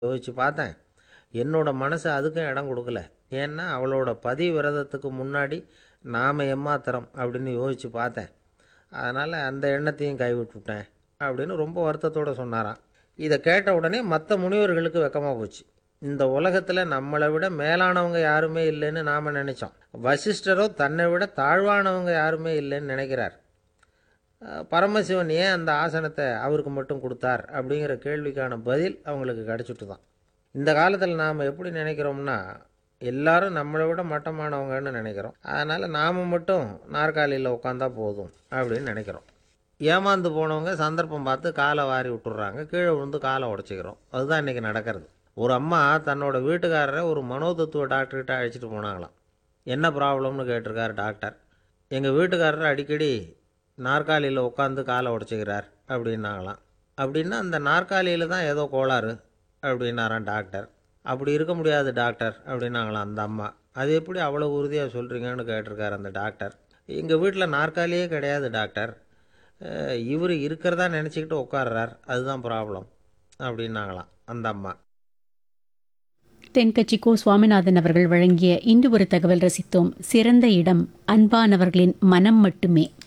யோசித்து பார்த்தேன் என்னோட மனசு அதுக்கும் இடம் கொடுக்கல ஏன்னா அவளோட பதி விரதத்துக்கு முன்னாடி நாம் எம்மாத்திரம் அப்படின்னு யோசித்து பார்த்தேன் அதனால் அந்த எண்ணத்தையும் கைவிட்டுட்டேன் அப்படின்னு ரொம்ப வருத்தத்தோடு சொன்னாராம் இதை கேட்ட உடனே மற்ற முனிவர்களுக்கு வெக்கமாக போச்சு இந்த உலகத்தில் நம்மளை விட மேலானவங்க யாருமே இல்லைன்னு நாம் நினச்சோம் வசிஷ்டரோ தன்னை விட தாழ்வானவங்க யாருமே இல்லைன்னு நினைக்கிறார் அஹ் பரமசிவன் ஏன் அந்த ஆசனத்தை அவருக்கு மட்டும் கொடுத்தார் அப்படிங்கிற கேள்விக்கான பதில் அவங்களுக்கு கிடச்சிட்டு தான் இந்த காலத்தில் நாம் எப்படி நினைக்கிறோம்னா எல்லாரும் நம்மளை விட மட்டமானவங்கன்னு நினைக்கிறோம் அதனால் நாம் மட்டும் நாற்காலியில் உட்காந்தா போதும் அப்படின்னு நினைக்கிறோம் ஏமாந்து போனவங்க சந்தர்ப்பம் பார்த்து காலை வாரி விட்டுறாங்க கீழே விழுந்து காலை உடச்சிக்கிறோம் அதுதான் இன்றைக்கி நடக்கிறது ஒரு அம்மா தன்னோட வீட்டுக்காரரை ஒரு மனோதத்துவ டாக்டர்கிட்ட அழைச்சிட்டு போனாங்களாம் என்ன ப்ராப்ளம்னு கேட்டிருக்காரு டாக்டர் எங்கள் வீட்டுக்காரர் அடிக்கடி நாற்காலியில் உட்காந்து காலை உடச்சிக்கிறார் அப்படின்னாங்களாம் அப்படின்னா அந்த நாற்காலியில் தான் ஏதோ கோளாறு அப்படின்னாராம் டாக்டர் அப்படி இருக்க முடியாது டாக்டர் அப்படின்னாங்களாம் அந்த அம்மா அது எப்படி அவ்வளோ உறுதியாக சொல்கிறீங்கன்னு கேட்டிருக்காரு அந்த டாக்டர் எங்கள் வீட்டில் நாற்காலியே கிடையாது டாக்டர் இவர் இருக்கிறதா நினச்சிக்கிட்டு உட்கார்றார் அதுதான் ப்ராப்ளம் அப்படின்னாங்களாம் அந்த அம்மா தென்கட்சி கோ சுவாமிநாதன் அவர்கள் வழங்கிய இன்று ஒரு தகவல் ரசித்தோம் சிறந்த இடம் அன்பானவர்களின் மனம் மட்டுமே